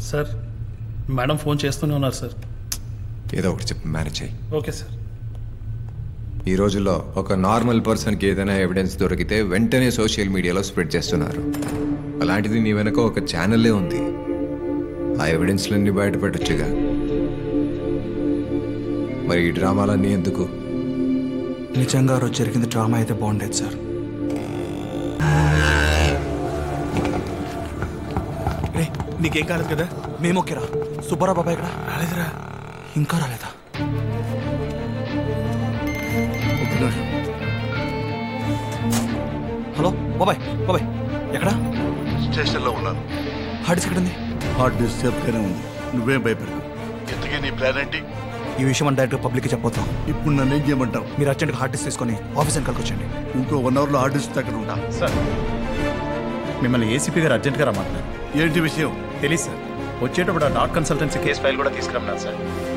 Sir madam phone చేస్తూనే ఉన్నారు sir ఏదో ఒకటి చెప్పి మేనేజ్ చేయి ఓకే సార్ ఈ రోజుల్లో ఒక నార్మల్ పర్సన్కి ఏదైనా ఎవిడెన్స్ దొరికితే వెంటనే సోషల్ మీడియాలో స్ప్రెడ్ చేస్తున్నారు అలాంటిది నీ వెనక ఒక ఛానల్లే ఉంది ఆ ఎవిడెన్స్లన్నీ బయటపెట్టొచ్చుగా మరి ఈ డ్రామాలన్నీ ఎందుకు నిజంగా ఆ రోజు జరిగింది డ్రామా అయితే బాగుండేది సార్ రే నీకేం కాలేదు కదా మేము ఓకేరా సుబ్బారావు బాబాయ్ ఇక్కడ రాలేదురా ఇంకా రాలేదా ఒక నిమిషం. హలో బాబాయ్ బాబాయ్ ఎక్కడ స్టేషన్లో ఉన్నాను హార్డ్ డిస్క్ ఎక్కడ ఉంది హార్డ్ డిస్క్ సేఫ్గానే ఉంది నువ్వేం భయపడకు ఇంతకీ నీ ప్లాన్ ఏంటి ఈ విషయం అని డైరెక్ట్ పబ్లిక్కి చెప్పొద్దాం ఇప్పుడు నన్ను ఏం చేయమంటావు మీరు అర్జెంట్గా హార్డ్ డిస్క్ తీసుకొని ఆఫీస్ వెనకాలకి వచ్చండి ఇంకో వన్ అవర్లో హార్డ్ డిస్క్ దగ్గర ఉంటా సార్ మిమ్మల్ని ఏసీపీ గారు అర్జెంట్గా రమ్మంటున్నారు ఏంటి విషయం తెలియదు సార్ వచ్చేటప్పుడు ఆ డాట్ కన్సల్టెన్సీ కేసు ఫైల్ కూడా తీసుకురమ్మన్నారు సార్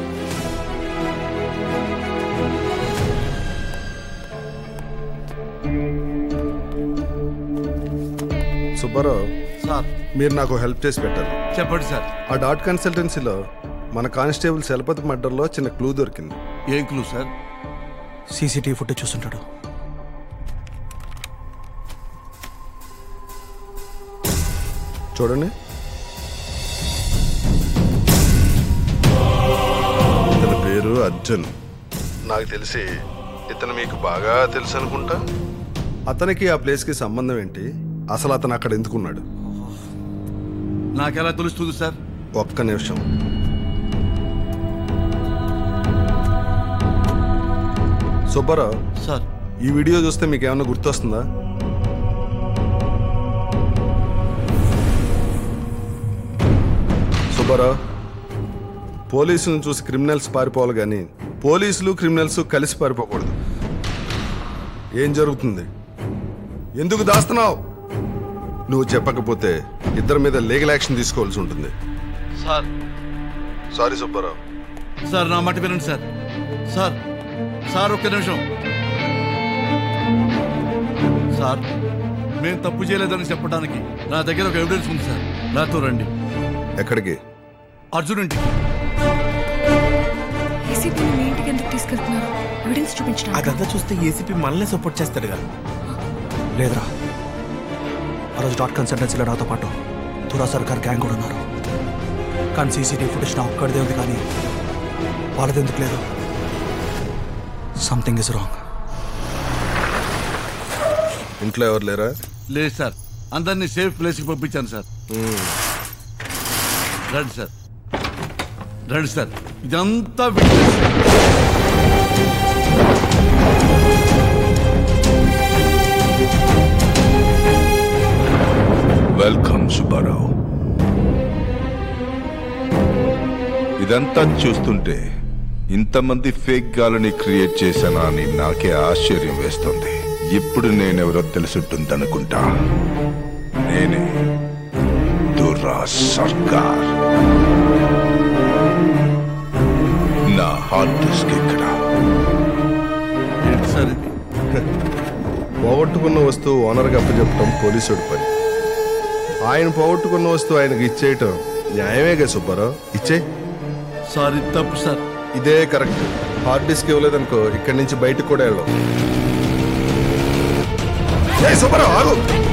సుబ్బారావు సార్ మీరు నాకు హెల్ప్ చేసి పెట్టారు చెప్పండి సార్ ఆ డాట్ కన్సల్టెన్సీలో మన కానిస్టేబుల్ చలపతి మర్డర్లో చిన్న క్లూ దొరికింది ఏం క్లూ సార్ సీసీటీవీ ఫుటేజ్ చూస్తుంటాడు చూడండి ఇతని పేరు అర్జున్ నాకు తెలిసి ఇతను మీకు బాగా తెలుసు అనుకుంటా అతనికి ఆ ప్లేస్కి సంబంధం ఏంటి అసలు అతను అక్కడ ఎందుకున్నాడు నాకెలా తెలుస్తుంది సార్ ఒక్క నిమిషం సుబ్బారావు సార్ ఈ వీడియో చూస్తే మీకు ఏమన్నా గుర్తొస్తుందా సుబ్బారావు పోలీసులను చూసి క్రిమినల్స్ పారిపోవాలి కానీ పోలీసులు క్రిమినల్స్ కలిసి పారిపోకూడదు ఏం జరుగుతుంది ఎందుకు దాస్తున్నావు నువ్వు చెప్పకపోతే ఇద్దరి మీద లీగల్ యాక్షన్ తీసుకోవాల్సి ఉంటుంది సార్ సారీ సుబ్బారావు సార్ నా మాట వినండి సార్ సార్ సార్ ఒక్క నిమిషం సార్ మేము తప్పు చేయలేదని చెప్పడానికి నా దగ్గర ఒక ఎవిడెన్స్ ఉంది సార్ నాతో రండి ఎక్కడికి అర్జున్ ఇంటికి ఏసీపీని మీ ఇంటికి ఎందుకు తీసుకెళ్తున్నారు ఎవిడెన్స్ చూపించడానికి అదంతా చూస్తే ఏసీపీ మనల్ని సపోర్ట్ చేస్తాడుగా లేదురా ఆ రోజు డాట్ కన్సల్టెన్సీలో నాతో పాటు తురా సర్కార్ గ్యాంగ్ కూడా ఉన్నారు కానీ సీసీటీవీ ఫుటేజ్ నా ఒక్కడిదే ఉంది కానీ వాళ్ళది ఎందుకు లేదు సంథింగ్ ఇస్ రాంగ్ ఇంట్లో ఎవరు లేరా లేదు సార్ అందరినీ సేఫ్ ప్లేస్కి పంపించాను సార్ రండి సార్ రండి సార్ ఇదంతా విట్నెస్ వెల్కమ్ సుబ్బారావు ఇదంతా చూస్తుంటే ఇంతమంది ఫేక్ గాలని క్రియేట్ చేశానా అని నాకే ఆశ్చర్యం వేస్తుంది ఇప్పుడు నేనెవరో తెలుసుంటుందనుకుంటా నేనే దురా సర్కార్ నా హార్డ్ డిస్క్ ఇక్కడ ఏంటి సార్ ఇది పోగొట్టుకున్న వస్తువు ఓనర్కి అప్పచెప్పడం పోలీసుడి పని ఆయన పోగొట్టుకున్న వస్తువు ఆయనకి ఇచ్చేయటం న్యాయమేగా సుబ్బారావు ఇచ్చే సార్ ఇది తప్పు సార్ ఇదే కరెక్ట్ హార్డ్ డిస్క్ ఇవ్వలేదనుకో ఇక్కడి నుంచి బయటకు కూడా వెళ్ళాం సుబ్బారావు ఆగు